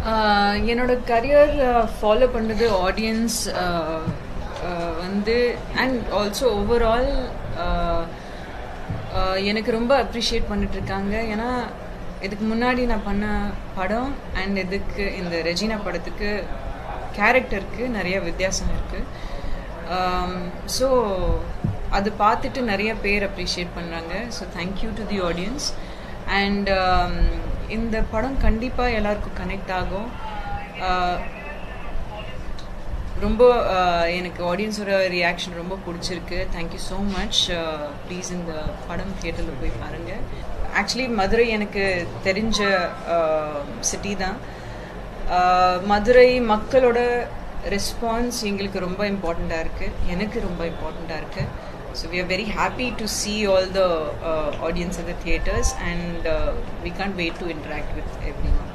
ஆஹ் என்னோட career follow பண்ணது audience வந்து அண்ட் ஆல்சோ ஓவரால் எனக்கு ரொம்ப அப்ரிஷியேட் பண்ணிட்டு இருக்காங்க ஏன்னா இதுக்கு முன்னாடி நான் பண்ண படம் அண்ட் இதுக்கு இந்த ரெஜினா படத்துக்கு கேரக்டருக்கு நிறைய வித்தியாசம் இருக்குது ஸோ அது பார்த்துட்டு நிறைய பேர் அப்ரிஷியேட் பண்ணுறாங்க so thank you to the audience and இந்த படம் கண்டிப்பாக எல்லாருக்கும் கனெக்ட் ஆகும் ஆஹ் ரொம்ப ஆஹ் எனக்கு ஆடியன்ஸோட ரியாக்ஷன் ரொம்ப பிடிச்சிருக்கு தேங்க்யூ ஸோ மச் ப்ளீஸ் இந்த படம் தியேட்டரில் போய் பாருங்கள் ஆக்சுவலி மதுரை எனக்கு தெரிஞ்ச சிட்டி தான் ஆஹ் மதுரை மக்களோட ரெஸ்பான்ஸ் எங்களுக்கு ரொம்ப இம்பார்ட்டண்ட்டாக இருக்குது எனக்கு ரொம்ப இம்பார்ட்டண்ட்டாக இருக்குது so we are very happy to see all the audience in the theatres and uh, we can't wait to interact with everyone